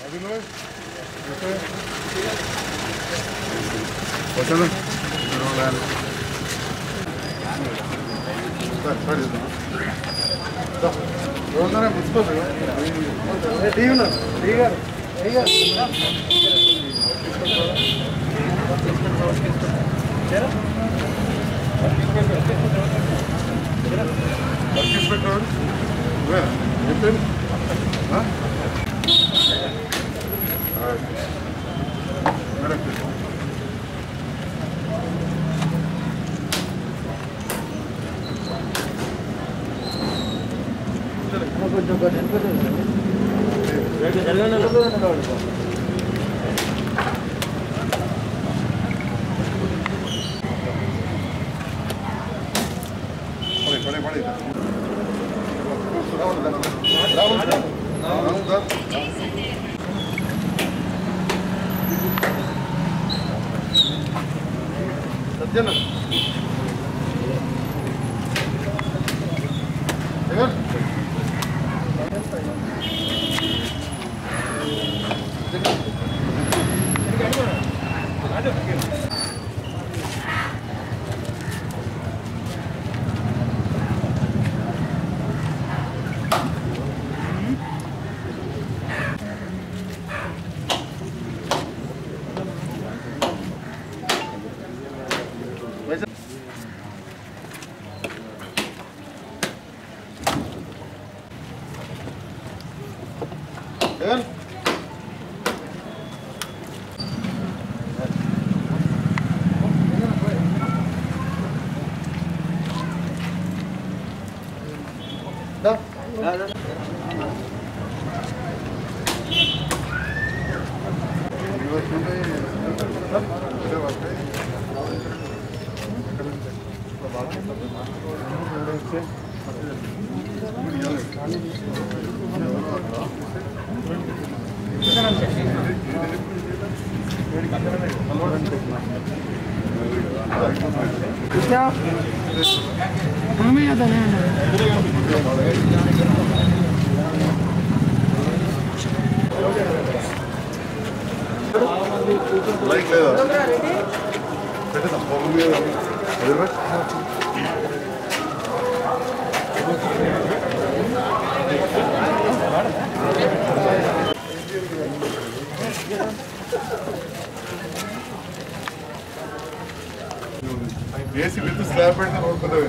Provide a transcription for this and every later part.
Abiloy, okay. Bakalım. Yani. Bak, hadi. Bak, onlara mutlu oluyor. TV TV గారు ఏ గారు Bakış bakalım. Ve, yapın. Ha? Evet. Merak etme. కొంచెం Pode, pode, pode. Raul, Raul, Raul, Raul. సత్యన Jagan Jagan దా हमें याद है like లేదా పెట్టేద్దాం పొగ మీద వదిలిపెట్టు. ఏసీ విత్ స్లాబ్ పెడితే కొద్దిగా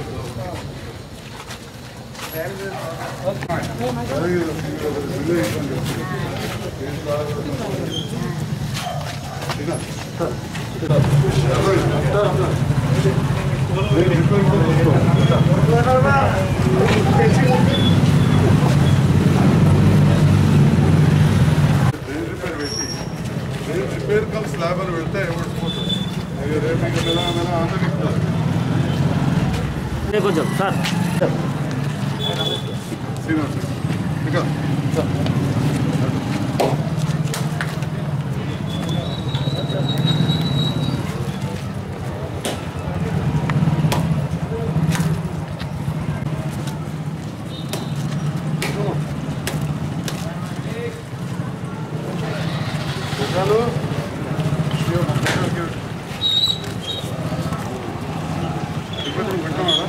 రిపేర్ పెట్టి రిపేర్ కమ్ స్లాబ్ అని పెడితే పడిపోతుంది రేపు ఇంకా నెల నెల ఆంధ్రప్రదేశ్ కొంచెం సార్ శ్రీనివాస్ ఇంకా చాలు ఇప్పుడు పెట్టామా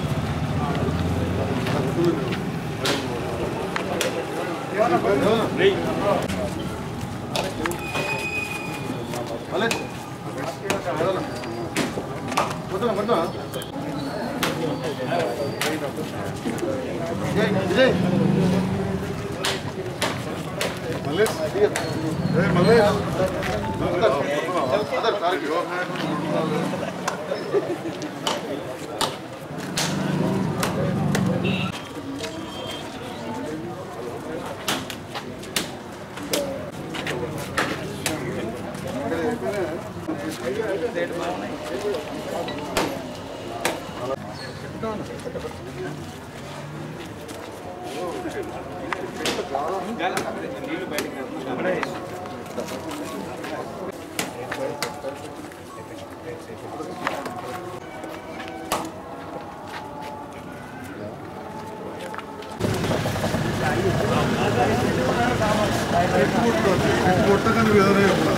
కొత్తగా నువ్వు ఏదైనా చెప్పినా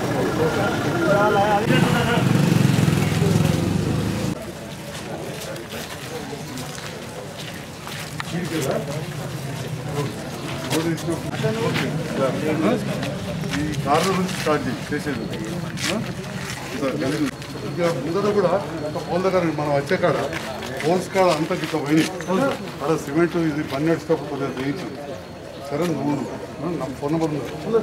ఈ కార్ల నుంచి స్టార్ట్ చేయి చేసేది ఆ? సరే, ఇక ముందర కూడా ఒక పోల్ దగ్గర మనం వచ్చే కాడ పోల్స్ కాడ అంతా గిట్ట పోయినాయి అక్కడ సిమెంట్ ఇది పని నడిచేటప్పుడు కొద్దిగా చేయించు సరే నువ్వు ఆ, నా ఫోన్ నెంబర్ ఉంది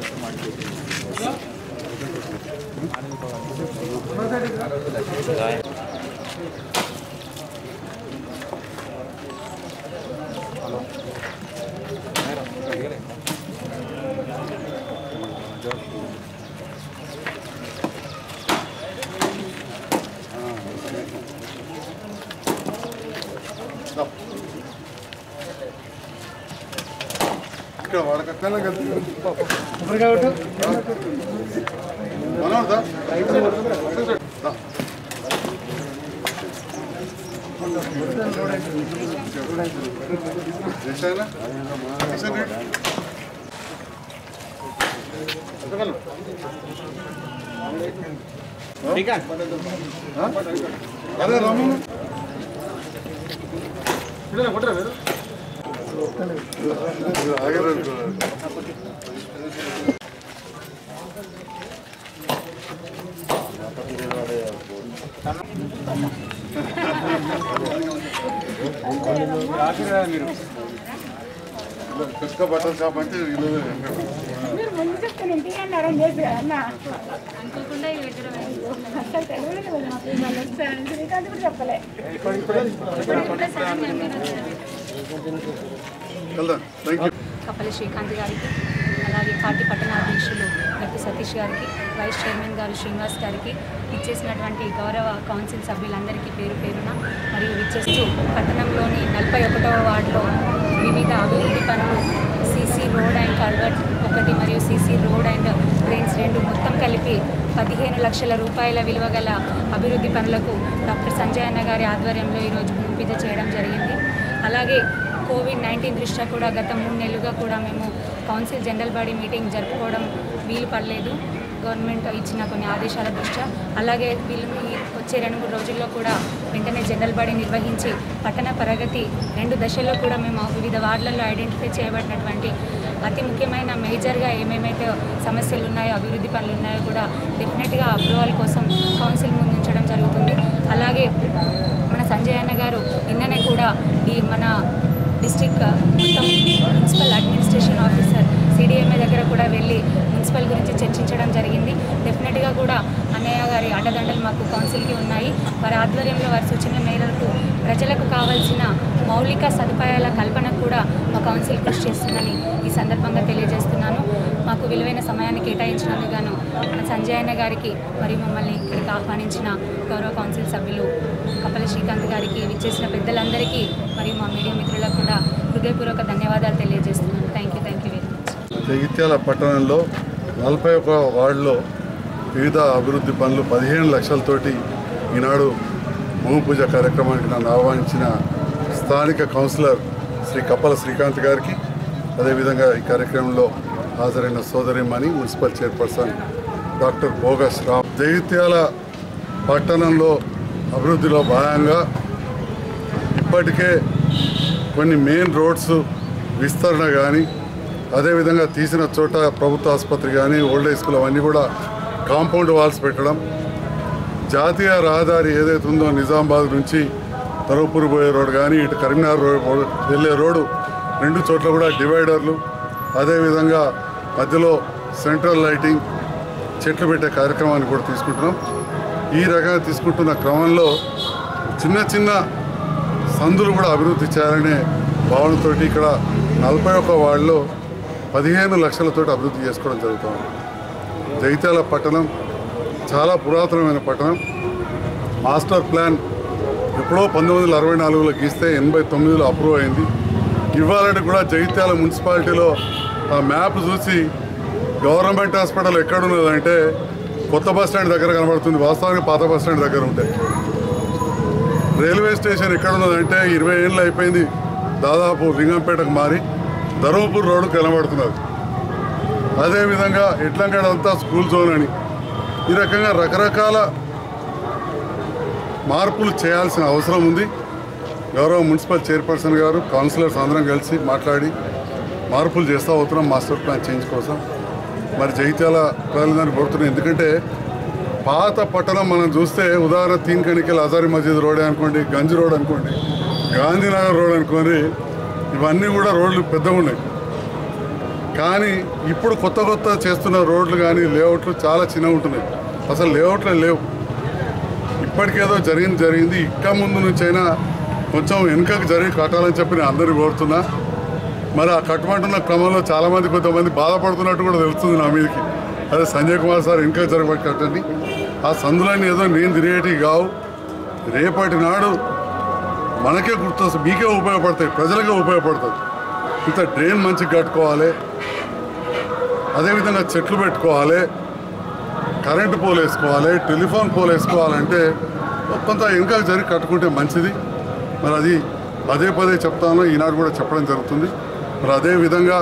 ఇక్కడ వాడకట్టానే కలిసి కొబ్బరికాయ కొట్టు. మనోడదా దా. చేశానా? చేశానా? ఎంతకాలం? ఆ? అదే రాము ఆగలేదు కుక్క బట్టల షాప్ అంటే వీళ్ళు మీరు ముందు చెప్తాను ఇంటికి అన్నారు అని చెప్పి అన్న అసలు తెలియదు కదా మాకు వాళ్ళు వస్తారని శ్రీకాంత్ కూడా చెప్పలే వెళ్దాం థ్యాంక్ యూ కపలి శ్రీకాంత్ గారికి అలాగే పార్టీ పట్టణ అధ్యక్షులు గట్టి సతీష్ గారికి వైస్ చైర్మన్ గారు శ్రీనివాస్ గారికి ఇచ్చేసినటువంటి గౌరవ కౌన్సిల్ సభ్యులందరికీ పేరు పేరున మరియు ఇచ్చేస్తూ పట్టణంలోని నలభై ఒకటవ వార్డులో వివిధ అభివృద్ధి పనులు సీసీ రోడ్ అండ్ కల్వర్ట్ ఒకటి మరియు సీసీ రోడ్ అండ్ డ్రైన్స్ రెండు మొత్తం కలిపి పదిహేను లక్షల రూపాయల విలువ గల అభివృద్ధి పనులకు డాక్టర్ సంజయ్ అన్న గారి ఆధ్వర్యంలో ఈరోజు భూమి పూజ చేయడం జరిగింది అలాగే కోవిడ్ నైన్టీన్ దృష్ట్యా కూడా గత మూడు నెలలుగా కూడా మేము కౌన్సిల్ జనరల్ బాడీ మీటింగ్ జరుపుకోవడం వీలు పడలేదు గవర్నమెంట్ ఇచ్చిన కొన్ని ఆదేశాల దృష్ట్యా అలాగే వీళ్ళు ఈ వచ్చే రెండు మూడు రోజుల్లో కూడా వెంటనే జనరల్ బాడీ నిర్వహించి పట్టణ ప్రగతి రెండు దశల్లో కూడా మేము వివిధ వార్డులలో ఐడెంటిఫై చేయబడినటువంటి అతి ముఖ్యమైన మేజర్గా ఏమేమైతే సమస్యలు ఉన్నాయో అభివృద్ధి పనులు ఉన్నాయో కూడా డెఫినెట్గా అప్రూవల్ కోసం కౌన్సిల్ ముందు ఉంచడం జరుగుతుంది అలాగే మన సంజయ్ అన్న గారు నిన్ననే కూడా ఈ మన డిస్ట్రిక్ట్ మొత్తం మున్సిపల్ అడ్మినిస్ట్రేషన్ ఆఫీసర్ సిడిఎంఏ దగ్గర కూడా వెళ్ళి మున్సిపల్ గురించి చర్చించడం జరిగింది డెఫినెట్గా కూడా అన్నయ్య గారి అండదండలు మాకు కౌన్సిల్కి ఉన్నాయి వారి ఆధ్వర్యంలో వారి సూచన మేరకు ప్రజలకు కావాల్సిన మౌలిక సదుపాయాల కల్పనకు కూడా మా కౌన్సిల్ కృషి చేస్తుందని ఈ సందర్భంగా తెలియజేస్తున్నాను మాకు విలువైన సమయాన్ని కేటాయించినందుకు గాను మన సంజయ్ అన్న గారికి మరియు మమ్మల్ని ఇక్కడికి ఆహ్వానించిన గౌరవ కౌన్సిల్ సభ్యులు కపల శ్రీకాంత్ గారికి విచ్చేసిన పెద్దలందరికీ మరియు మా మీడియా మిత్రులకు కూడా హృదయపూర్వక ధన్యవాదాలు తెలియజేస్తున్నాను thank you thank you very much Jagtial పట్టణంలో నలభై ఒక వార్డులో వివిధ అభివృద్ధి పనులు పదిహేను లక్షలతోటి ఈనాడు భూమి పూజ కార్యక్రమానికి నన్ను ఆహ్వానించిన స్థానిక కౌన్సిలర్ శ్రీ కప్పల శ్రీకాంత్ గారికి అదేవిధంగా ఈ కార్యక్రమంలో హాజరైన సోదరిమణి municipal chairperson doctor Bhogas Ram Jagtial పట్టణంలో అభివృద్ధిలో భాగంగా ఇప్పటికే కొన్ని మెయిన్ రోడ్స్ విస్తరణ కానీ అదేవిధంగా తీసిన చోట ప్రభుత్వ ఆసుపత్రి కానీ ఓల్డ్ ఏజ్ స్కూల్ అవన్నీ కూడా కాంపౌండ్ వాల్స్ పెట్టడం జాతీయ రహదారి ఏదైతే ఉందో నిజామాబాద్ నుంచి తరుపూర్ పోయే రోడ్ కానీ ఇటు కరీంనగర్ రోడ్ వెళ్ళే రోడ్డు రెండు చోట్ల కూడా డివైడర్లు అదేవిధంగా మధ్యలో సెంట్రల్ లైటింగ్ చెట్లు పెట్టే కార్యక్రమాన్ని కూడా తీసుకుంటున్నాం ఈ రకంగా తీసుకుంటున్న క్రమంలో చిన్న చిన్న సందులు కూడా అభివృద్ధి చేయాలనే భావనతో ఇక్కడ నలభై ఒక్క వార్డులో పదిహేను లక్షలతో అభివృద్ధి చేసుకోవడం జరుగుతుంది జగిత్యాల పట్టణం చాలా పురాతనమైన పట్టణం మాస్టర్ ప్లాన్ ఎప్పుడో పంతొమ్మిది వందల అరవై నాలుగులో గీస్తే ఎనభై తొమ్మిదిలో అప్రూవ్ అయింది ఇవ్వాలంటే కూడా జగిత్యాల మున్సిపాలిటీలో ఆ మ్యాప్ చూసి గవర్నమెంట్ హాస్పిటల్ ఎక్కడున్నదంటే కొత్త బస్ స్టాండ్ దగ్గర కనబడుతుంది వాస్తవానికి పాత బస్ స్టాండ్ దగ్గర ఉంటాయి రైల్వే స్టేషన్ ఎక్కడ ఉన్నదంటే ఇరవై ఏళ్ళు అయిపోయింది దాదాపు లింగంపేటకు మారి ధర్మపూర్ రోడ్డు కనబడుతున్నది అదేవిధంగా ఎడ్లంగడ అంతా స్కూల్ జోన్ అని ఈ రకంగా రకరకాల మార్పులు చేయాల్సిన అవసరం ఉంది గౌరవ మున్సిపల్ చైర్పర్సన్ గారు కౌన్సిలర్స్ అందరం కలిసి మాట్లాడి మార్పులు చేస్తూ అవుతున్నాం మాస్టర్ ప్లాన్ చేంజ్ కోసం మరి జగిత్యాల ప్రజలందరినీ కోరుతున్నాం ఎందుకంటే పాత పట్టణం మనం చూస్తే ఉదాహరణ తీన్ కణికల్ అజారి మస్జిద్ రోడ్ అనుకోండి గంజ్ రోడ్ అనుకోండి గాంధీనగర్ రోడ్ అనుకోండి ఇవన్నీ కూడా రోడ్లు పెద్దగా ఉన్నాయి కానీ ఇప్పుడు కొత్త కొత్త చేస్తున్న రోడ్లు కానీ లేఅవుట్లు చాలా చిన్నగా ఉంటున్నాయి అసలు లేఅవుట్లే లేవు ఇప్పటికేదో జరిగింది జరిగింది ఇంకా ముందు నుంచి అయినా కొంచెం వెనుకకు జరిగి కట్టాలని చెప్పి నేను అందరినీ కోరుతున్నా మరి ఆ కట్టమంటున్న క్రమంలో చాలామంది కొంతమంది బాధపడుతున్నట్టు కూడా తెలుస్తుంది నా మీదకి అదే సంజయ్ కుమార్ సార్ ఇంకా జరగబట్టి కట్టండి ఆ సందులన్నీ ఏదో నేను తిరిగేటివి కావు రేపటి నాడు మనకే గుర్తొస్తుంది మీకే ఉపయోగపడతాయి ప్రజలకే ఉపయోగపడుతుంది ఇంత డ్రైన్ మంచిగా కట్టుకోవాలి అదేవిధంగా చెట్లు పెట్టుకోవాలి కరెంటు పోల్ వేసుకోవాలి టెలిఫోన్ పోల్ వేసుకోవాలంటే కొంత ఇంకా జరిగి కట్టుకుంటే మంచిది మరి అది పదే పదే చెప్తాను ఈనాడు కూడా చెప్పడం జరుగుతుంది మరి అదే విధంగా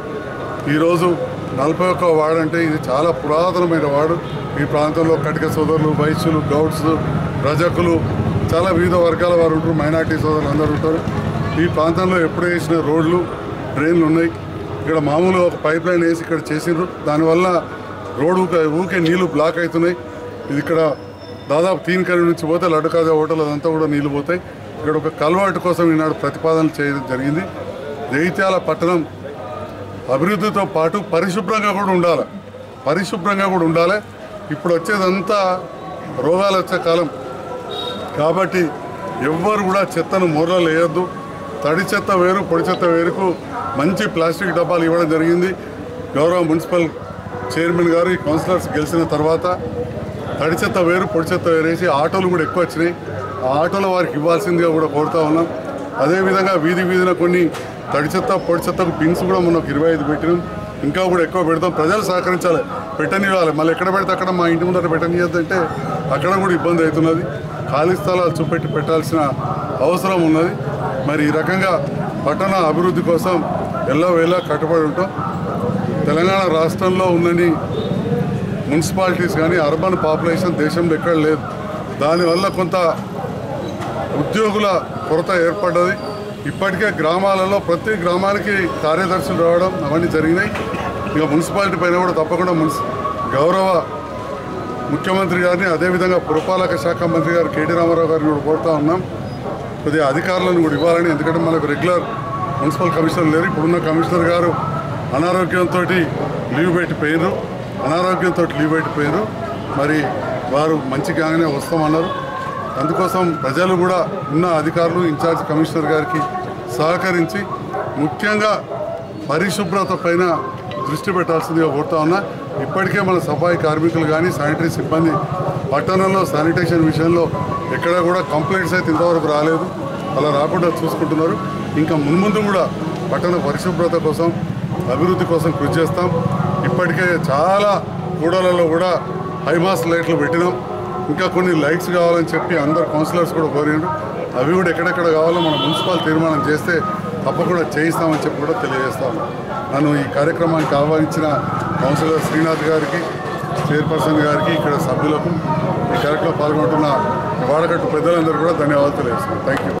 ఈరోజు నలభై ఒక్క వార్డు అంటే ఇది చాలా పురాతనమైన వార్డు ఈ ప్రాంతంలో కటిక సోదరులు వైశ్యులు గౌడ్స్ రజకులు చాలా వివిధ వర్గాల వారు ఉంటారు మైనార్టీ సోదరులు అందరూ ఉంటారు ఈ ప్రాంతంలో ఎప్పుడు వేసిన రోడ్లు డ్రైన్లు ఉన్నాయి ఇక్కడ మామూలుగా ఒక పైప్ లైన్ వేసి ఇక్కడ చేసిండ్రు దానివల్ల రోడ్డు ఊకే- ఊకే నీళ్లు బ్లాక్ అవుతున్నాయి ఇది ఇక్కడ దాదాపు తీన్ కరి నుంచి పోతే లడ్డుకాజా హోటల్ అదంతా కూడా నీళ్లు పోతాయి ఇక్కడ ఒక కల్వాటు కోసం ఈనాడు ప్రతిపాదన చేయడం జరిగింది జగిత్యాల పట్టణం అభివృద్ధితో పాటు పరిశుభ్రంగా కూడా ఉండాలి పరిశుభ్రంగా కూడా ఉండాలి ఇప్పుడు వచ్చేదంతా రోగాలు వచ్చే కాలం కాబట్టి ఎవ్వరు కూడా చెత్తను మూరలు వేయొద్దు తడి చెత్త వేరు పొడి చెత్త వేరుకు మంచి ప్లాస్టిక్ డబ్బాలు ఇవ్వడం జరిగింది గౌరవ మున్సిపల్ చైర్మన్ గారు ఈ కౌన్సిలర్స్ గెలిచిన తర్వాత తడి చెత్త వేరు పొడి చెత్త వేరేసి ఆటోలు కూడా ఎక్కువ వచ్చినాయి ఆ ఆటోల వారికి ఇవ్వాల్సిందిగా కూడా కోరుతా ఉన్నాం అదేవిధంగా వీధి వీధిన కొన్ని తడి చెత్త పొడి చెత్తకు బిన్స్ కూడా మనం ఒక ఇరవై ఐదు పెట్టినాం ఇంకా కూడా ఎక్కువ పెడతాం ప్రజలు సహకరించాలి పెట్టనివ్వాలి మళ్ళీ ఎక్కడ పెడితే అక్కడ మా ఇంటి ముందర పెట్టనియద్దంటే అక్కడ కూడా ఇబ్బంది అవుతున్నది ఖాళీ స్థలాలు చూపెట్టి పెట్టాల్సిన అవసరం ఉన్నది మరి ఈ రకంగా పట్టణ అభివృద్ధి కోసం ఎల్లవేళ కట్టుబడి ఉంటాం తెలంగాణ రాష్ట్రంలో ఉన్నని మున్సిపాలిటీస్ కానీ అర్బన్ పాపులేషన్ దేశంలో ఎక్కడ లేదు దానివల్ల కొంత ఉద్యోగుల కొరత ఏర్పడ్డది ఇప్పటికే గ్రామాలలో ప్రతి గ్రామానికి కార్యదర్శులు రావడం అవన్నీ జరిగినాయి ఇక మున్సిపాలిటీ పైన కూడా తప్పకుండా మున్సి గౌరవ ముఖ్యమంత్రి గారిని అదేవిధంగా పురపాలక శాఖ మంత్రి గారు కేటీ రామారావు గారిని కూడా కోరుతా ఉన్నాం కొద్దిగా అధికారులను కూడా ఇవ్వాలని ఎందుకంటే మనకు రెగ్యులర్ మున్సిపల్ కమిషనర్ లేరు ఇప్పుడున్న కమిషనర్ గారు అనారోగ్యంతో లీవ్ పెట్టిపోయినారు అనారోగ్యంతో లీవ్ పెట్టిపోయారు మరి వారు మంచిగానే వస్తామన్నారు అందుకోసం ప్రజలు కూడా ఉన్న అధికారులు ఇన్ఛార్జ్ కమిషనర్ గారికి సహకరించి ముఖ్యంగా పరిశుభ్రత పైన దృష్టి పెట్టాల్సిందిగా కోరుతా ఉన్నా ఇప్పటికే మన సఫాయి కార్మికులు కానీ శానిటరీ సిబ్బంది పట్టణంలో శానిటేషన్ విషయంలో ఎక్కడ కూడా కంప్లైంట్స్ అయితే ఇంతవరకు రాలేదు అలా రాకుండా చూసుకుంటున్నారు ఇంకా మున్ముందు కూడా పట్టణ పరిశుభ్రత కోసం అభివృద్ధి కోసం కృషి చేస్తాం ఇప్పటికే చాలా కూడలలో కూడా హైమాస్ లైట్లు పెట్టినాం ఇంకా కొన్ని లైట్స్ కావాలని చెప్పి అందరు కౌన్సిలర్స్ కూడా కోరిండ్రు అవి కూడా ఎక్కడెక్కడ కావాలో మన మున్సిపల్ తీర్మానం చేస్తే తప్పకుండా చేయిస్తామని చెప్పి కూడా తెలియజేస్తాము నన్ను ఈ కార్యక్రమానికి ఆహ్వానించిన కౌన్సిలర్ శ్రీనాథ్ గారికి చైర్పర్సన్ గారికి ఇక్కడ సభ్యులకు ఈ కార్యక్రమంలో పాల్గొంటున్న వాడకట్టు పెద్దలందరూ కూడా ధన్యవాదాలు తెలియజేస్తాను థ్యాంక్ యూ